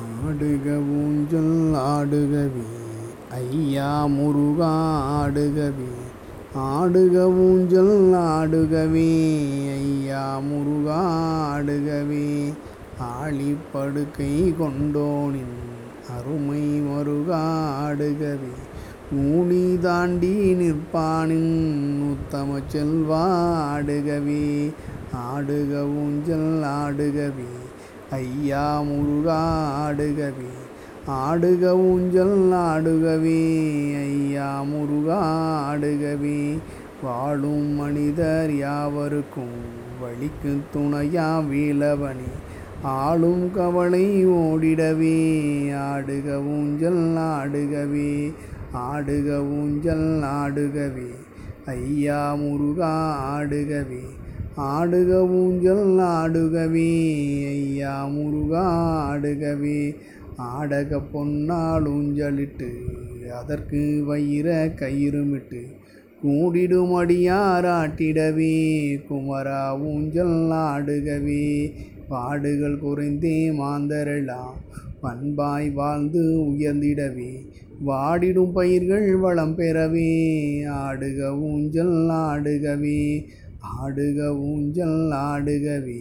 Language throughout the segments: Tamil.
ஆடுக ஊஞ்சல் ஆடுகவே ஐயா முருகா ஆடுகவே ஆடுக ஊஞ்சல் ஆடுகவே ஐயா முருகா ஆடுகவே ஆழிப்படுக்கை கொண்டோனின் அருமை மருகா ஆடுகவே ஊழி தாண்டி நிற்பானின் உத்தம செல்வா ஆடுகவே ஆடுக ஊஞ்சல் ஆடுகவே ஐயா முருகா ஆடுகவே ஆடுக ஊஞ்சல் ஆடுகவே ஐயா முருகா ஆடுகவே வாழும் மனிதர் யாவருக்கும் வழிக்கு துணையா வீழவனே ஆளும் கவலை ஓடிடவே ஆடுக ஊஞ்சல் ஆடுகவே ஆடுக ஊஞ்சல் ஆடுகவே ஐயா முருகா ஆடுகவே ஆடுக ஊஞ்சல் ஆடுகவே ஐயா முருகா ஆடுகவே ஆடக பொன்னால் ஊஞ்சலிட்டு அதற்கு வயிற கயிறுமிட்டு கூடிடுமடியாராட்டிடவே குமரா ஊஞ்சல் ஆடுகவே பாடுகள் குறைந்தே மாந்தரெல்லாம் பண்பாய் வாழ்ந்து உயர்ந்திடவே வாடிடும் பயிர்கள் வளம் பெறவே ஆடுக ஊஞ்சல் ஆடுகவே ஆடுக ஊஞ்சல் ஆடுகவே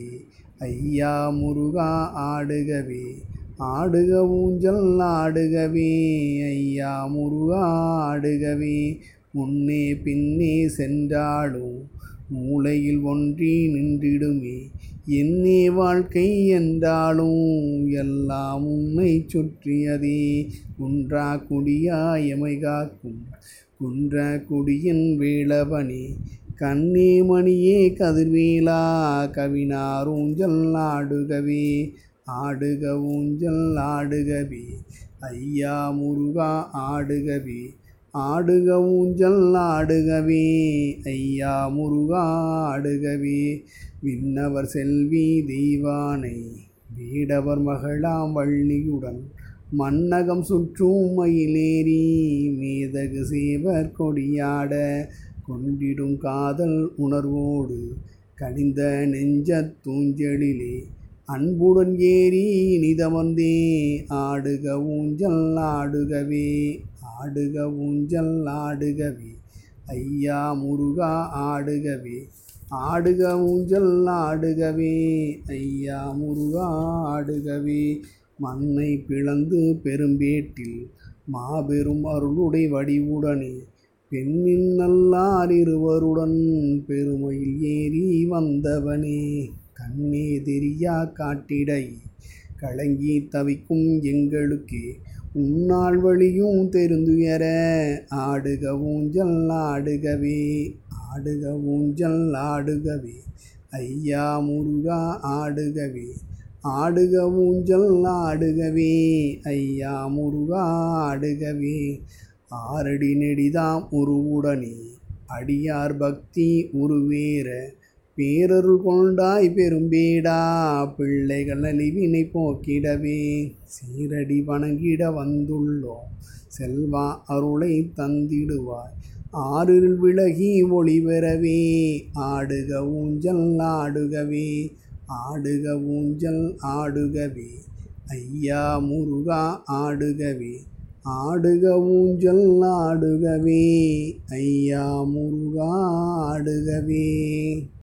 ஐயா முருகா ஆடுகவே ஆடுக ஊஞ்சல் ஆடுகவே ஐயா முருகா ஆடுகவே முன்னே பின்னே சென்றாலும் மூளையில் ஒன்றி நின்றிடுமே என்னே வாழ்க்கை என்றாலும் எல்லாம் உன்னை சுற்றியதே குன்றா குடியா எமை காக்கும் குன்ற குடியின் வேளவனே கண்ணே மணியே கதிர்வேலா கவினார் ஊஞ்சல் ஆடுகவே ஆடுக ஊஞ்சல் ஆடுகவே ஐயா முருகா ஆடுகவே ஆடுக ஊஞ்சல் ஆடுகவே ஐயா முருகா ஆடுகவே விண்ணவர் செல்வி தெய்வானை வீடவர் மகளாம் வள்ளியுடன் மன்னகம் சுற்றும் மயிலேறி மேதகு சேவர் கொடியாட கொண்டிடும் காதல் உணர்வோடு கனிந்த நெஞ்ச தூஞ்சலிலே அன்புடன் ஏறி நிதமர்ந்தே ஆடுக ஊஞ்சல் ஆடுகவே ஆடுக ஊஞ்சல் ஆடுகவே ஐயா முருகா ஆடுகவே ஆடுக ஊஞ்சல் ஆடுகவே ஐயா முருகா ஆடுகவே மண்ணை பிளந்து பெரும்பேட்டில் மாபெரும் அருளுடை வடிவுடனே பெண்ணின் நல்லார் இருவருடன் பெருமையில் ஏறி வந்தவனே கண்ணே தெரியா காட்டிடை கலங்கி தவிக்கும் எங்களுக்கே உன்னால் வழியும் தெரிந்துயர ஆடுக ஊஞ்சல் ஆடுகவே ஆடுக ஊஞ்சல் ஆடுகவே ஐயா முருகா ஆடுகவே ஆடுக ஊஞ்சல் ஆடுகவே ஐயா முருகா ஆடுகவே ஆரடி நெடிதாம் உருவுடனே அடியார் பக்தி உருவேற பேரருள் கொண்டாய் பெரும்பேடா பிள்ளைகள் அழிவினை போக்கிடவே சீரடி வணங்கிட வந்துள்ளோம் செல்வா அருளை தந்திடுவாய் ஆறில் விலகி ஒளி பெறவே ஆடுக ஊஞ்சல் ஆடுகவே ஆடுக ஊஞ்சல் ஆடுகவே ஐயா முருகா ஆடுகவே ஆடுக ஊஞ்சல் ஆடுகவே ஐயா முருகா ஆடுகவே